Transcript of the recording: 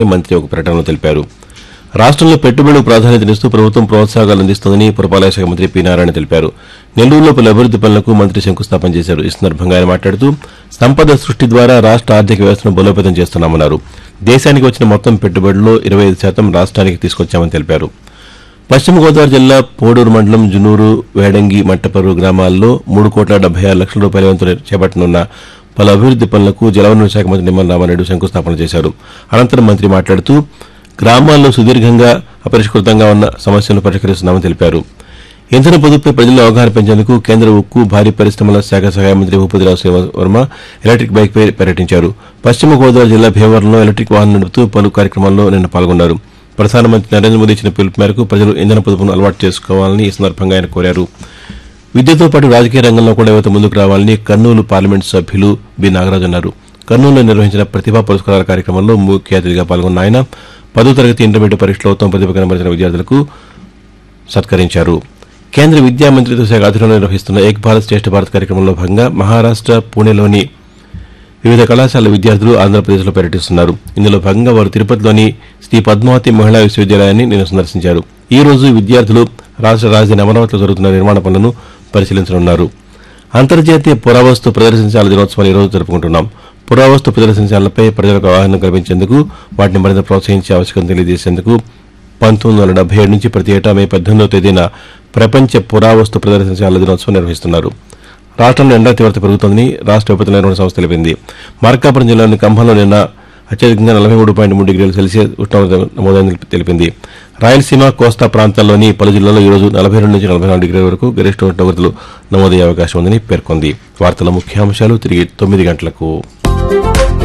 మంత్రి ఒక ప్రకటనలో తెలిపారు రాష్ట్రంలో పెట్టుబడులకు ప్రాధాన్యతనిస్తూ ప్రభుత్వం ప్రోత్సాహకాలు అందిస్తోందని పురపాలక శాఖ మంత్రి పి నారాయణ తెలిపారు నెల్లూరులో పలు అభివృద్ది పనులకు మంత్రి శంకుస్థాపన చేశారు ఈ సందర్భంగా ఆయన మాట్లాడుతూ సంపద సృష్టి ద్వారా రాష్ట్ర ఆర్థిక వ్యవస్థను బలోపేతం చేస్తున్నామన్నారు దేశానికి వచ్చిన మొత్తం పెట్టుబడుల్లో ఇరవై ఐదు శాతం రాష్ట్రానికి తీసుకొచ్చామని తెలిపారు పశ్చిమ గోదావరి జిల్లా పోడూరు మండలం జునూరు వేడంగి మట్టపర్రు గ్రామాల్లో మూడు కోట్ల డెబ్బై ఆరు లక్షల రూపాయల వ్యయంతో చేపట్టనున్న పలు అభివృద్ది పనులకు జలవనరుల శాఖ మంత్రి నిమ్మల రామారెడ్డి శంకుస్థాపన చేశారు అనంతరం మంత్రి మాట్లాడుతూ గ్రామాల్లో సుదీర్ఘంగా అపరిష్కృతంగా ఉన్న సమస్యలను పరిష్కరిస్తున్నామని తెలిపారు ఇంధన పొదుపుపై ప్రజల్లో అవగాహన పెంచేందుకు కేంద్ర ఉక్కు భారీ పరిశ్రమల శాఖ సహాయ మంత్రి భూపతిరావు శ్రీవర్మ ఎలక్ట్రిక్ బైక్పై పర్యటించారు పశ్చిమ గోదావరి జిల్లా భీమవరంలో ఎలక్ట్రిక్ వాహనం నడుపుతూ పలు కార్యక్రమాల్లో నిన్న పాల్గొన్నారు ప్రధానమంత్రి నరేంద్ర మోదీ ఇచ్చిన పిలుపు మేరకు ప్రజలు ఇంధన పొదుపును అలవాటు చేసుకోవాలని ఈ సందర్భంగా ఆయన కోరారు విద్యతో పాటు రాజకీయ రంగంలో కూడా యువత ముందుకు రావాలని కర్నూలు పార్లమెంటు సభ్యులు బి నాగరాజు అన్నారు కర్నూలులో నిర్వహించిన ప్రతిభా పురస్కారాల కార్యక్రమంలో ముఖ్య అతిథిగా పాల్గొన్న ఆయన పదో తరగతి ఇంటర్మీడియట్ పరీక్షలో ఉత్తమ ప్రతిభ కనబరిచిన విద్యార్థులకు సత్కరించారు కేంద్ర విద్యా మంత్రిత్వ శాఖ ఆధ్వర్యంలో నిర్వహిస్తున్న ఏక్ భారత్ శ్రేష్ఠ భారత్ కార్యక్రమంలో భాగంగా మహారాష్ట పూణేలోని వివిధ కళాశాల విద్యార్థులు ఆంధ్రప్రదేశ్లో పర్యటిస్తున్నారు ఇందులో భాగంగా వారు తిరుపతిలోని శ్రీ పద్మావతి మహిళా విశ్వవిద్యాలయాన్ని నిన్న సందర్శించారు ఈ రోజు విద్యార్థులు రాష్ట్ర రాజధాని అమరావతిలో జరుగుతున్న నిర్మాణ పనులను పరిశీలించనున్నారు అంతర్జాతీయ పురావస్తు ప్రదర్శనశాల దినోత్సవాన్ని ఈ రోజు జరుపుకుంటున్నాం పురావస్తు ప్రదర్శనశాలపై ప్రజలకు అవగాహన కల్పించేందుకు వాటిని మరింత ప్రోత్సహించే ఆవశ్యకత తెలియజేసేందుకు పంతొమ్మిది వందల డెబ్బై ఏడు నుంచి ప్రతి ఏటా మే పద్దెనిమిదవ తేదీన ప్రపంచ పురావస్తు ప్రదర్శనశాల దినోత్సవం నిర్వహిస్తున్నారు రాష్ట్రంలో ఎండా తీవ్రత పెరుగుతోందని రాష్ట్ర విపత్తుల నిర్వహణ సంస్థ తెలిపింది మార్కాపురం జిల్లాలోని కంభంలో నిన్న అత్యధికంగా నలభై మూడు పాయింట్ మూడు డిగ్రీల సెల్సియస్ ఉష్ణోగ్రత నమోదైందని తెలిపింది రాయలసీమ కోస్తా ప్రాంతాల్లోని పలు జిల్లాల్లో ఈరోజు నలభై రెండు నుంచి నలభై నాలుగు డిగ్రీల వరకు గరిష్ట ఉష్ణోగ్రతలు నమోదయ్యే అవకాశం ఉందని పేర్కొంది వార్తల ముఖ్యాంశాలు తిరిగి తొమ్మిది గంటలకు